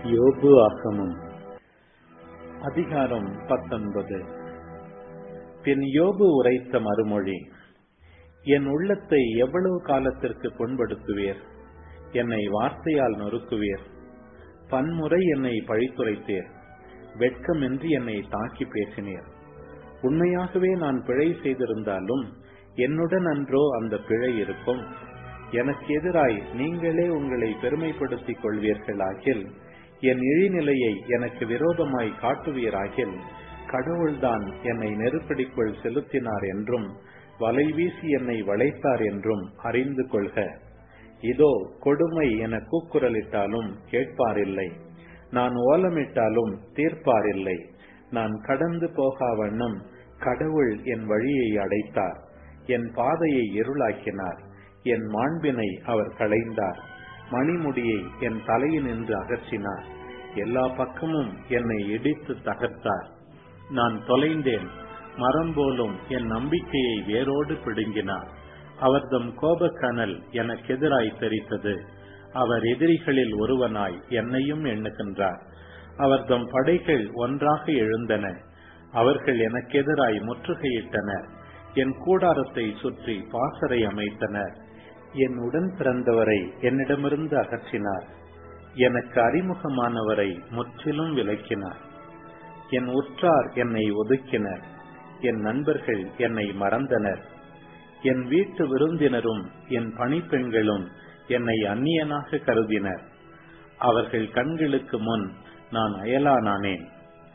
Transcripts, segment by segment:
யோபு ஆகமம் அதிகாரம் பத்தொன்பது பின் யோபு உரைத்த மறுமொழி என் உள்ளத்தை எவ்வளவு காலத்திற்கு புண்படுத்துவீர் என்னை வார்த்தையால் நொறுக்குவீர் பன்முறை என்னை பழித்துரைத்தீர் வெட்கமின்றி என்னை தாக்கி பேசினீர் உண்மையாகவே நான் பிழை செய்திருந்தாலும் என்னுடன் அன்றோ அந்த பிழை இருக்கும் எனக்கு எதிராய் நீங்களே உங்களை பெருமைப்படுத்திக் கொள்வீர்களாகில் என் இழிநிலையை எனக்கு விரோதமாய் காட்டுவீராகில் கடவுள்தான் என்னை நெருக்கடிக்குள் செலுத்தினார் என்றும் வலை வீசி என்னை வளைத்தார் என்றும் அறிந்து கொள்க இதோ கொடுமை என கூக்குரலிட்டாலும் கேட்பாரில்லை நான் ஓலமிட்டாலும் தீர்ப்பாரில்லை நான் கடந்து போகா வண்ணம் கடவுள் என் வழியை அடைத்தார் என் பாதையை இருளாக்கினார் என் மாண்பினை அவர் களைந்தார் மணிமுடியை என் தலையினின்று அகற்றினார் எல்லா பக்கமும் என்னை இடித்து தகர்த்தார் நான் தொலைந்தேன் மரம் போலும் என் நம்பிக்கையை வேரோடு பிடுங்கினார் அவர்தம் கோபக்கனல் எனக்கு எதிராய் தெரித்தது அவர் எதிரிகளில் ஒருவனாய் என்னையும் எண்ணுகின்றார் அவர்தம் படைகள் ஒன்றாக எழுந்தன அவர்கள் எனக்கு எதிராய் முற்றுகையிட்டனர் என் கூடாரத்தை சுற்றி பாசறை அமைத்தனர் என் உடன் பிறந்தவரை என்னிடமிருந்து அகற்றினார் எனக்கு அறிமுகமானவரை முற்றிலும் விலக்கினார் என் உற்றார் என்னை ஒதுக்கினர் என் நண்பர்கள் என்னை மறந்தனர் என் வீட்டு விருந்தினரும் என் பணிப்பெண்களும் என்னை அந்நியனாக கருதினர் அவர்கள் கண்களுக்கு முன் நான் அயலானானேன்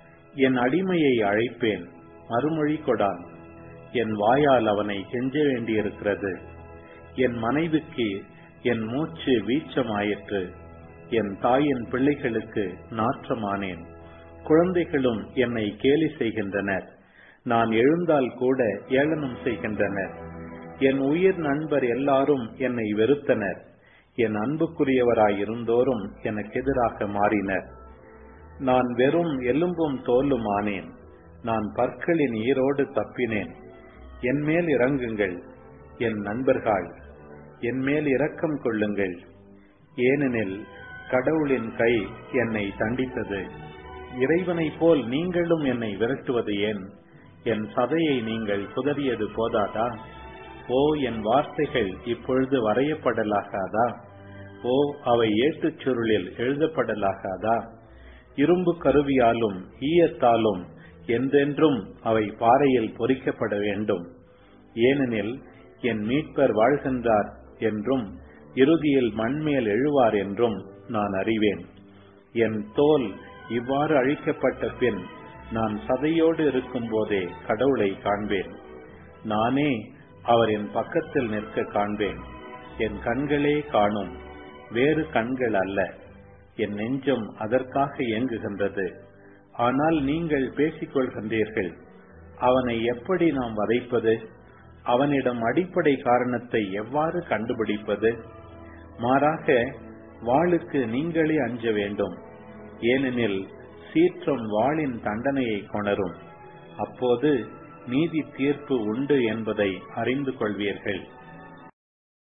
என் அடிமையை அழைப்பேன் மறுமொழி கொடான் என் வாயால் அவனை கெஞ்ச வேண்டியிருக்கிறது என் மனைவிக்கு என் மூச்சு வீச்சமாயிற்று என் தாயின் பிள்ளைகளுக்கு நாற்றமானேன் குழந்தைகளும் என்னை கேலி செய்கின்றனர் நான் எழுந்தால் கூட ஏளனம் செய்கின்றனர் என் உயிர் நண்பர் எல்லாரும் என்னை வெறுத்தனர் என் அன்புக்குரியவராயிருந்தோரும் எனக்கு எதிராக மாறினர் நான் வெறும் எலும்பும் தோலும் ஆனேன் நான் பற்களின் ஈரோடு தப்பினேன் என் மேல் இறங்குங்கள் என் நண்பர்கள் என் மேல் இரக்கம் கொள்ளுங்கள் ஏனெனில் கடவுளின் கை என்னை தண்டித்தது இறைவனைப் போல் நீங்களும் என்னை விரட்டுவது ஏன் என் சதையை நீங்கள் குதறியது போதாதா ஓ என் வார்த்தைகள் இப்பொழுது வரையப்படலாகாதா ஓ அவை ஏட்டுச் சுருளில் எழுதப்படலாகாதா இரும்பு கருவியாலும் ஈயத்தாலும் என்றென்றும் அவை பாறையில் பொறிக்கப்பட வேண்டும் ஏனெனில் என் மீட்பர் வாழ்கின்றார் என்றும் இறுதியில் மண்மேல் எழுவார் என்றும் நான் அறிவேன் என் தோல் இவ்வாறு அழிக்கப்பட்ட பின் நான் சதையோடு இருக்கும் போதே கடவுளை காண்பேன் நானே அவர் என் பக்கத்தில் நிற்க காண்பேன் என் கண்களே காணும் வேறு கண்கள் அல்ல என் நெஞ்சம் அதற்காக இயங்குகின்றது ஆனால் நீங்கள் பேசிக் கொள்கின்றீர்கள் அவனை எப்படி நாம் வதைப்பது அவனிடம் அடிப்படை காரணத்தை எவ்வாறு கண்டுபிடிப்பது மாறாக வாளுக்கு நீங்களே அஞ்ச வேண்டும் ஏனெனில் சீற்றம் வாளின் தண்டனையை கொணரும் அப்போது நீதி தீர்ப்பு உண்டு என்பதை அறிந்து கொள்வீர்கள்